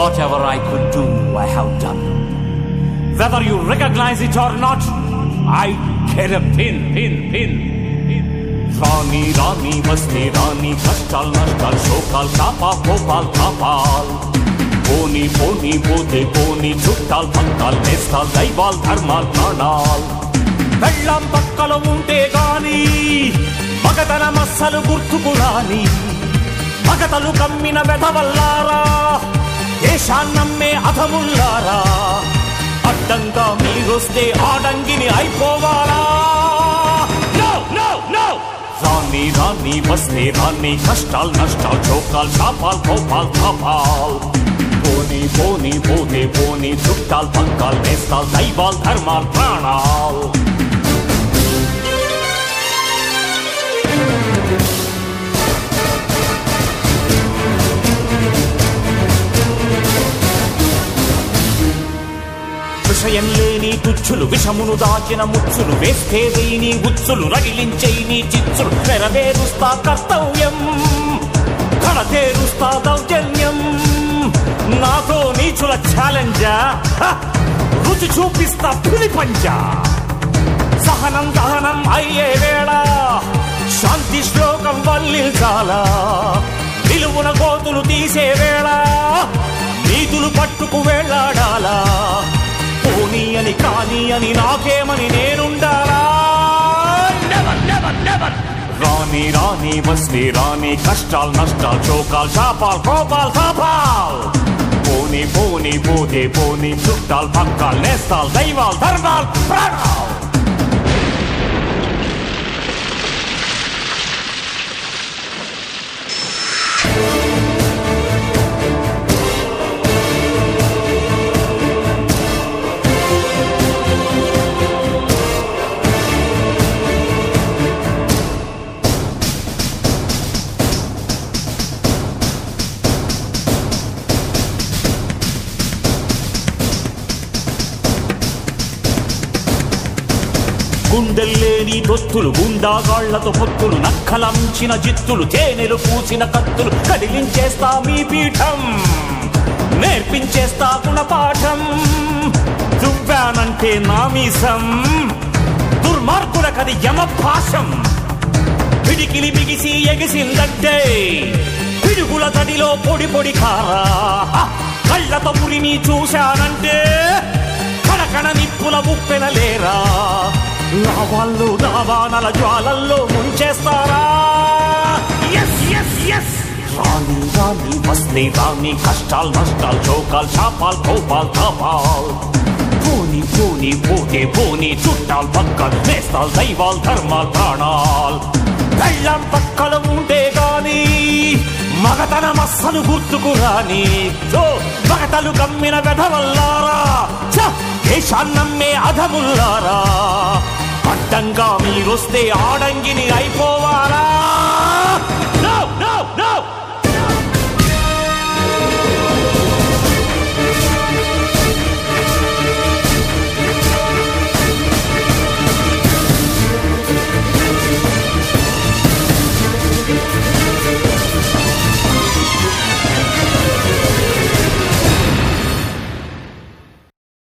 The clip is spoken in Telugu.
Whatever I could do, I have done. Whether you recognize it or not, I care a pin, pin, pin. రాణి రాణి వస్తే రాణి కష్టాలు నష్టాలు శోకాలు తాపా కోపాలు తాపాల్ పోనీ పోనీ పోతే పోనీ చుట్టాలు పక్కాలు నేస్తాలు దైవాల్ ధర్మాల్ ప్రాణాల్ వెళ్ళం పక్కలో ఉంటే గాని మగతన మస్సలు గుర్తుకు రాని మగతలు కమ్మిన వెధవల్లారా దేశాన్నమ్మే అధముల్లారా అడ్డంగా మీరొస్తే ఆడంగిని అయిపోవాలా No, no, no! రాని రాని వస్తే రాని కష్టాలు నష్టాలు చోకాలు శాపాలు కోపాలు తాపాల్ పోనీ పోనీ పోతే పోనీ చుట్టాలు పక్కాలు నేస్తాలు దైవాల్ ధర్మాల్ ప్రాణాల్ విషయం లేని తుచ్చులు విషమును దాచిన ముచ్చులు వేస్తే నీ ఉచ్చులు రగిలించే నీ చిచ్చులు నెరవేరుస్తా కర్తవ్యం కడతేరుస్తా దౌర్జన్యం నాతో నీచుల ఛాలెంజా హ! రుచి చూపిస్తా పులి పంజా సహనం దహనం అయ్యే వేళ శాంతి శ్లోకం వల్లించాలా నిలువున గోతులు తీసే వేళ నీతులు పట్టుకు వెళ్ళాడాలా పోనీ అని కాని అని నాకేమని నేనుండాలా Never, never, never. రాని రాని వస్తే రాని కష్టాలు నష్టాలు చోకాలు శాపాలు కోపాలు తాపాల్ పోనీ పోనీ పోతే పోనీ చుట్టాలు పక్కాలు నేస్తాలు దైవాలు ధర్మాలు ప్రాణాలు గుండెల్లేని దొత్తులు గుండాగాళ్లతో పొత్తులు నక్కలంచిన జిత్తులు తేనెలు పూసిన కత్తులు కదిలించేస్తా మీ పీఠం నేర్పించేస్తా గుణపాఠం దువ్వానంటే నామీసం దుర్మార్గులకది యమభాషం పిడికిలి బిగిసి ఎగిసిందంటే పిడుగుల తడిలో పొడి పొడి కారా హ! కళ్ళతో పురిని చూశానంటే కడకణ నిప్పుల ఉప్పెనలేరా లావాళ్ళు దావానల జ్వాలల్లో ముంచేస్తారా ఎస్ ఎస్ ఎస్ రాని రాని వస్తే రాని కష్టాలు నష్టాలు చౌకాలు శాపాలు కోపాలు తాపాల్ పోని పోని పోతే పోని చుట్టాలు పక్కలు నేస్తాలు దైవాల్ ధర్మాల్ ప్రాణాల్ వెళ్ళం పక్కల ఉంటే గాని మగతన మస్సలు గుర్తుకు రాని తో మగతలు కమ్మిన వెధవల్లారా ఛ! దేశాన్నమ్మే అధముల్లారా అడ్డంగా మీరొస్తే ఆడంగిని అయిపోవాలా